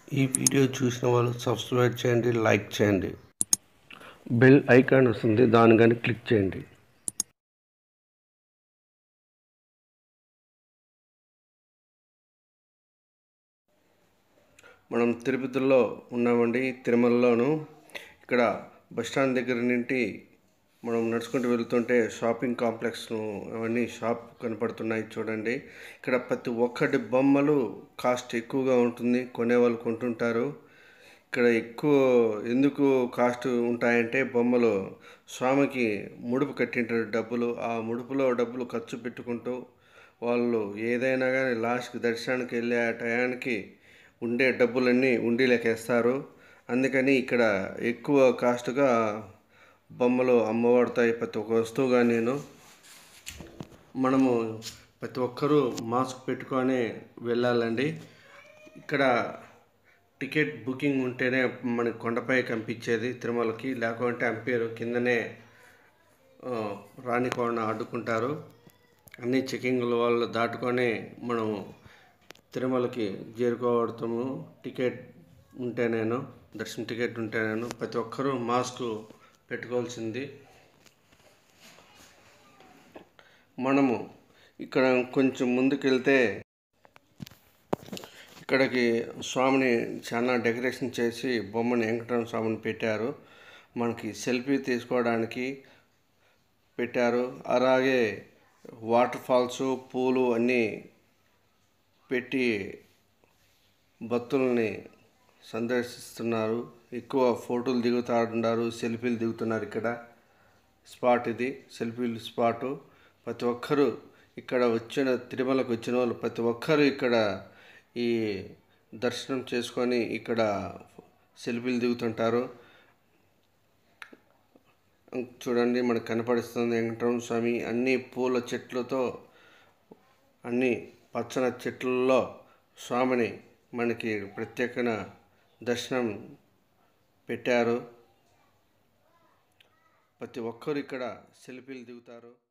ఈ వీడియో చూసిన వాళ్ళు సబ్స్క్రైబ్ చేయండి లైక్ చేయండి బెల్ ఐకాన్ వస్తుంది దాని కానీ క్లిక్ చేయండి మనం తిరుపతిలో ఉన్నామండి తిరుమలలోను ఇక్కడ బస్టాండ్ దగ్గర నుండి మనం నడుచుకుంటూ వెళ్తుంటే షాపింగ్ కాంప్లెక్స్ను అవన్నీ షాప్ కనపడుతున్నాయి చూడండి ఇక్కడ ప్రతి ఒక్కటి బొమ్మలు కాస్ట్ ఎక్కువగా ఉంటుంది కొనేవాళ్ళు కొంటుంటారు ఇక్కడ ఎక్కువ ఎందుకు కాస్ట్ ఉంటాయంటే బొమ్మలు స్వామికి ముడుపు కట్టింటారు డబ్బులు ఆ ముడుపులో డబ్బులు ఖర్చు పెట్టుకుంటూ వాళ్ళు ఏదైనా కానీ లాస్ట్కి దర్శనానికి వెళ్ళే ఆ టయానికి ఉండే డబ్బులన్నీ ఉండీలేకేస్తారు అందుకని ఇక్కడ ఎక్కువ కాస్ట్గా బొమ్మలు అమ్మబడతాయి ప్రతి ఒక్క వస్తువుగా నేను మనము ప్రతి ఒక్కరూ మాస్క్ పెట్టుకొని వెళ్ళాలండి ఇక్కడ టికెట్ బుకింగ్ ఉంటేనే మనకి కొండపై కనిపించేది తిరుమలకి లేకుంటే అంపేరు కిందనే ఆ, రానికోకుండా అడ్డుకుంటారు అన్ని చెకింగ్ల వాళ్ళు దాటుకొని మనం తిరుమలకి చేరుకోవడతాము టికెట్ ఉంటే నేను దర్శనం టికెట్ ఉంటే నేను ప్రతి ఒక్కరూ మాస్క్ పెట్టుకోవాల్సింది మనము ఇక్కడ కొంచెం ముందుకెళ్తే ఇక్కడికి స్వామిని చాలా డెకరేషన్ చేసి బొమ్మని వెంకటరమణ స్వామిని పెట్టారు మనకి సెల్ఫీ తీసుకోవడానికి పెట్టారు అలాగే వాటర్ ఫాల్స్ పూలు అన్నీ పెట్టి భక్తుల్ని సందర్శిస్తున్నారు ఎక్కువ ఫోటోలు దిగుతాడున్నారు సెల్ఫీలు దిగుతున్నారు ఇక్కడ స్పాట్ ఇది సెల్ఫీలు స్పాటు ప్రతి ఒక్కరూ ఇక్కడ వచ్చిన తిరుమలకు వచ్చిన వాళ్ళు ప్రతి ఒక్కరూ ఇక్కడ ఈ దర్శనం చేసుకొని ఇక్కడ సెల్ఫీలు దిగుతుంటారు చూడండి మనకు కనపడిస్తుంది వెంకటరమణ స్వామి అన్ని పూల చెట్లతో అన్ని పచ్చని చెట్లలో స్వామిని మనకి ప్రత్యేకన దర్శనం పెట్టారు ప్రతి ఒక్కరు ఇక్కడ సెల్ఫీలు దిగుతారు